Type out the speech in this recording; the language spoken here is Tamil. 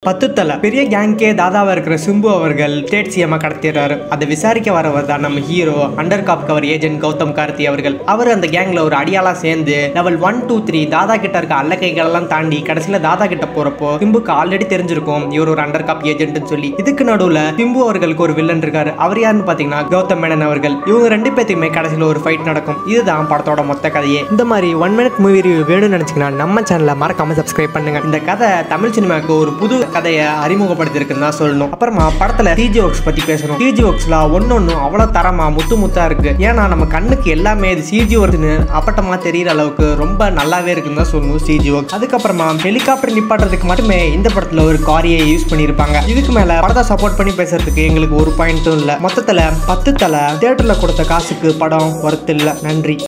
பத்து தலை பெரிய கேங்கே தாதாவா இருக்கிற சிம்பு அவர்கள் ஸ்டேட் சிஎம் கடத்திடுறாரு அதை விசாரிக்க வரவர் தான் நம்ம hero under cop cover agent Gautham Karthi அவர்கள் அவர் அந்த கேங்ல ஒரு அடியாளா சேர்ந்து லெவல் ஒன் டூ த்ரீ தாதா கிட்ட இருக்க அல்ல கைகளெல்லாம் தாண்டி கடைசியில தாதா கிட்ட போறப்போ சிம்புக்கு ஆல்ரெடி தெரிஞ்சிருக்கும் இவர் ஒரு அண்டர் காப் ஏஜென்ட்னு சொல்லி இதுக்கு நடுவுல சிம்பு அவர்களுக்கு ஒரு வில்லன் இருக்காரு அவர் யாருன்னு பாத்தீங்கன்னா கௌதம் மேனன் அவர்கள் இவங்க ரெண்டு பேத்துக்குமே கடைசியில ஒரு ஃபைட் நடக்கும் இதுதான் படத்தோட மொத்த கதையே இந்த மாதிரி ஒன் மினிட் மூவி ரிவ்யூ வேணும்னு நினைச்சீங்கன்னா நம்ம சேனலை மறக்காம சப்ஸ்கிரைப் பண்ணுங்க இந்த கதை தமிழ் சினிமாவுக்கு ஒரு புது கதையை அறிமுகப்படுத்திருக்குன்னு தான் சொல்லணும் அப்புறமா படத்துல டிஜி ஒர்க்ஸ் பத்தி பேசணும் டிஜி ஒர்க்ஸ்ல ஒன்னொன்னும் அவ்வளவு தரமா முத்து முத்தா இருக்கு ஏன்னா நம்ம கண்ணுக்கு எல்லாமே இது சிஜி ஒர்க்னு அப்பட்டமா தெரியற அளவுக்கு ரொம்ப நல்லாவே இருக்குன்னு தான் சொல்லணும் சிஜி ஒர்க்ஸ் அதுக்கப்புறமா ஹெலிகாப்டர் நிப்பாட்டுறதுக்கு மட்டுமே இந்த படத்துல ஒரு காரியை யூஸ் பண்ணியிருப்பாங்க இதுக்கு மேல படத்தை சப்போர்ட் பண்ணி பேசுறதுக்கு எங்களுக்கு ஒரு பாயிண்ட்டும் இல்ல மொத்தத்துல பத்து தலை தியேட்டர்ல கொடுத்த காசுக்கு படம் ஒர்த் இல்ல நன்றி